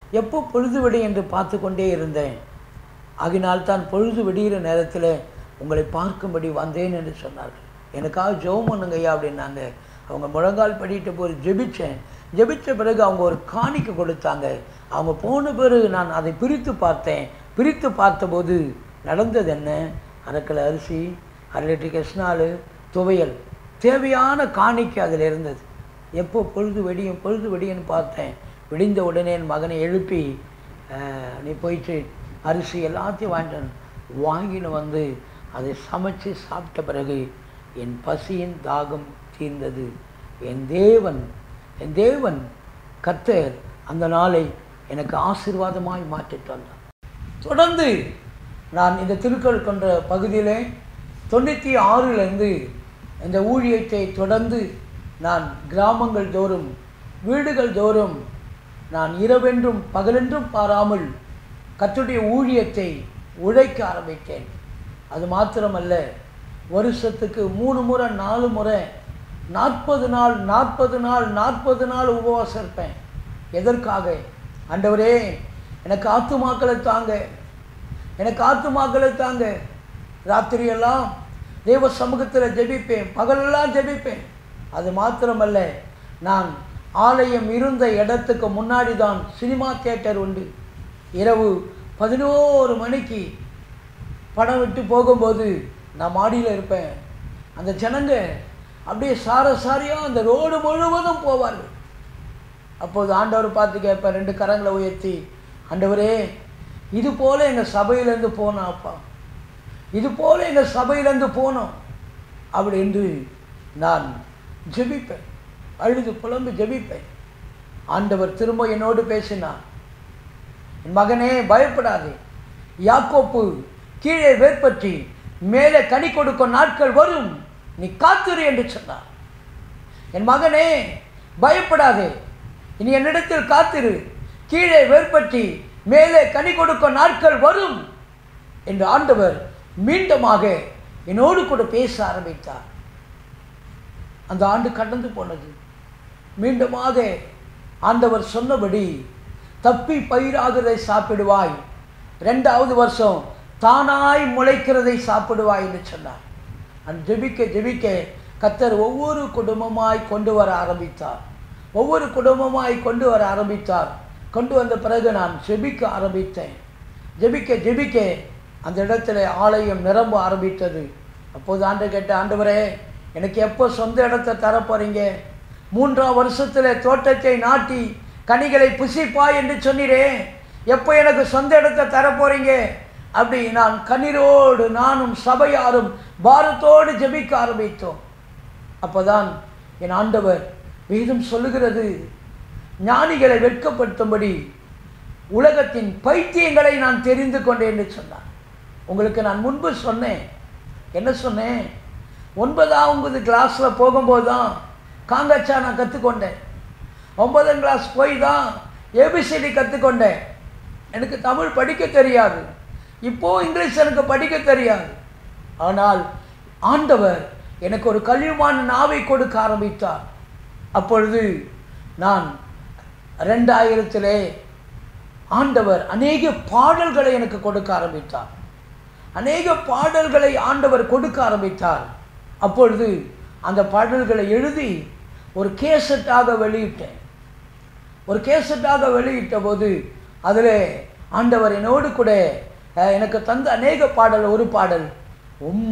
எப்போ பொழுது விடி என்று பார்த்து கொண்டே இருந்தேன் ஆகினால் தான் பொழுது விடிகிற நேரத்தில் உங்களை பார்க்கும்படி வந்தேன் என்று சொன்னார்கள் எனக்காக ஜெபம் பண்ணுங்க ஐயா அப்படின்னாங்க அவங்க முழங்கால் படிட்டு போய் ஜெபிச்சேன் ஜெபிச்ச பிறகு அவங்க ஒரு காணிக்கை கொடுத்தாங்க அவங்க போன பிறகு நான் அதை பிரித்து பார்த்தேன் பிரித்து பார்த்தபோது நடந்தது என்ன அரைக்கலை அரிசி அரை லிட்டர் கெஸ்னாலு துவையல் தேவையான காணிக்கை அதில் இருந்தது எப்போ பொழுது வெடியும் பொழுது வெடியும்னு பார்த்தேன் விடிந்த உடனே என் மகனை எழுப்பி "அஹ், நீ போயிட்டு அரிசி எல்லாத்தையும் வாங்கிட்டு வந்து." வாங்கின்னு வந்து அதை சமைச்சு சாப்பிட்ட பிறகு என் பசியின் தாகம் தீர்ந்தது என் தேவன் என் தேவன் கர்த்தர் அந்த நாளை எனக்கு ஆசீர்வாதமாய் மாற்றிட்டு வந்தார் தொடர்ந்து நான் இந்த திருக்கல் கொண்ட பகுதியிலே தொண்ணூற்றி ஆறிலிருந்து இந்த ஊழியத்தை தொடர்ந்து நான் கிராமங்கள் தோறும் வீடுகள் தோறும் நான் இரவென்றும் பகலென்றும் பாராமல் கர்த்தருடைய ஊழியத்தை உழைக்க ஆரம்பித்தேன் அது மாத்திரமல்ல வருஷத்துக்கு மூணு முறை நாலு முறை நாற்பது நாள் நாற்பது நாள் நாற்பது நாள் உபவாசம் இருப்பேன் எதற்காக ஆண்டவரே எனக்கு ஆத்துமாக்களை தாங்க எனக்கு ஆத்துமாக்களை தாங்க ராத்திரியெல்லாம் தேவ சமூகத்தில் ஜெபிப்பேன் பகலெல்லாம் ஜெபிப்பேன் அது மாத்திரமல்ல நான் ஆலயம் இருந்த இடத்துக்கு முன்னாடி தான் சினிமா தியேட்டர் உண்டு இரவு பதினோரு மணிக்கு படம் விட்டு போகும்போது நான் மாடியில் இருப்பேன் அந்த ஜனங்க அப்படியே சார சாரியாக அந்த ரோடு முழுவதும் போவார்கள் அப்போது ஆண்டவர் பார்த்து கேட்பேன் ரெண்டு கரங்களை உயர்த்தி ஆண்டவரே இது போல எங்கள் சபையிலேருந்து போனோம் அப்பா இது போல எங்கள் சபையிலேருந்து போனோம் அப்படி என்று நான் ஜெபிப்பேன் அழுது புலம்பு ஜெபிப்பேன் ஆண்டவர் திரும்ப என்னோடு பேசினார் என் மகனே பயப்படாதே யாக்கோப்பு கீழே வேர்பற்றி மேலே கனி கொடுக்கும் நாட்கள் வரும் நீ காத்திரு என்று சொன்னார் என் மகனே பயப்படாதே இனி என்னிடத்தில் காத்திரு கீழே வேர்பற்றி மேலே கனி கொடுக்கும் நாட்கள் வரும் என்று ஆண்டவர் மீண்டுமாக என்னோடு கூட பேச ஆரம்பித்தார் அந்த ஆண்டு கடந்து போனது மீண்டுமாக ஆண்டவர் சொன்னபடி தப்பி பயிராகிறதை சாப்பிடுவாய் ரெண்டாவது வருஷம் தானாய் முளைக்கிறதை சாப்பிடுவாய் என்று சொன்னார் நான் ஜெபிக்க ஜெபிக்க கத்தர் ஒவ்வொரு குடும்பமாய் கொண்டு வர ஆரம்பித்தார் ஒவ்வொரு குடும்பமாய் கொண்டு வர ஆரம்பித்தார் கொண்டு வந்த பிறகு நான் ஜெபிக்க ஆரம்பித்தேன் ஜெபிக்க ஜெபிக்க அந்த இடத்துல ஆலயம் நிரம்ப ஆரம்பித்தது அப்போது ஆண்டு கேட்ட ஆண்டவரே எனக்கு எப்போ சொந்த இடத்தை தரப்போறீங்க மூன்றாம் வருஷத்தில் தோட்டத்தை நாட்டி கனிகளை புசிப்பாய் என்று சொன்னீரே எப்போ எனக்கு சொந்த இடத்தை தரப்போறீங்க அப்படி நான் கண்ணீரோடு நானும் சபையாரும் பாரத்தோடு ஜெபிக்க ஆரம்பித்தோம் அப்போதான் என் ஆண்டவர் வேதம் சொல்லுகிறது ஞானிகளை வெட்கப்படுத்தும்படி உலகத்தின் பைத்தியங்களை நான் தெரிந்து கொண்டேன் என்று சொன்னார் உங்களுக்கு நான் முன்பு சொன்னேன் என்ன சொன்னேன் ஒன்பதாவது கிளாஸில் போகும்போது தான் காங்கச்சா நான் கற்றுக்கொண்டேன் ஒன்பதாம் கிளாஸ் போய் தான் ஏபிசிடி கற்றுக்கொண்டேன் எனக்கு தமிழ் படிக்க தெரியாது இப்போ இங்கிலீஷ் எனக்கு படிக்க தெரியாது ஆனால் ஆண்டவர் எனக்கு ஒரு கல்விமான நாவை கொடுக்க ஆரம்பித்தார் அப்பொழுது நான் ரெண்டாயிரத்திலே ஆண்டவர் அநேக பாடல்களை எனக்கு கொடுக்க ஆரம்பித்தார் அநேக பாடல்களை ஆண்டவர் கொடுக்க ஆரம்பித்தார் அப்பொழுது அந்த பாடல்களை எழுதி ஒரு கேசட்டாக வெளியிட்டேன் ஒரு கேசட்டாக வெளியிட்ட போது அதில் ஆண்டவர் என்னோடு கூட அஹ், எனக்கு தந்த அநேக பாடல் ஒரு பாடல் உம்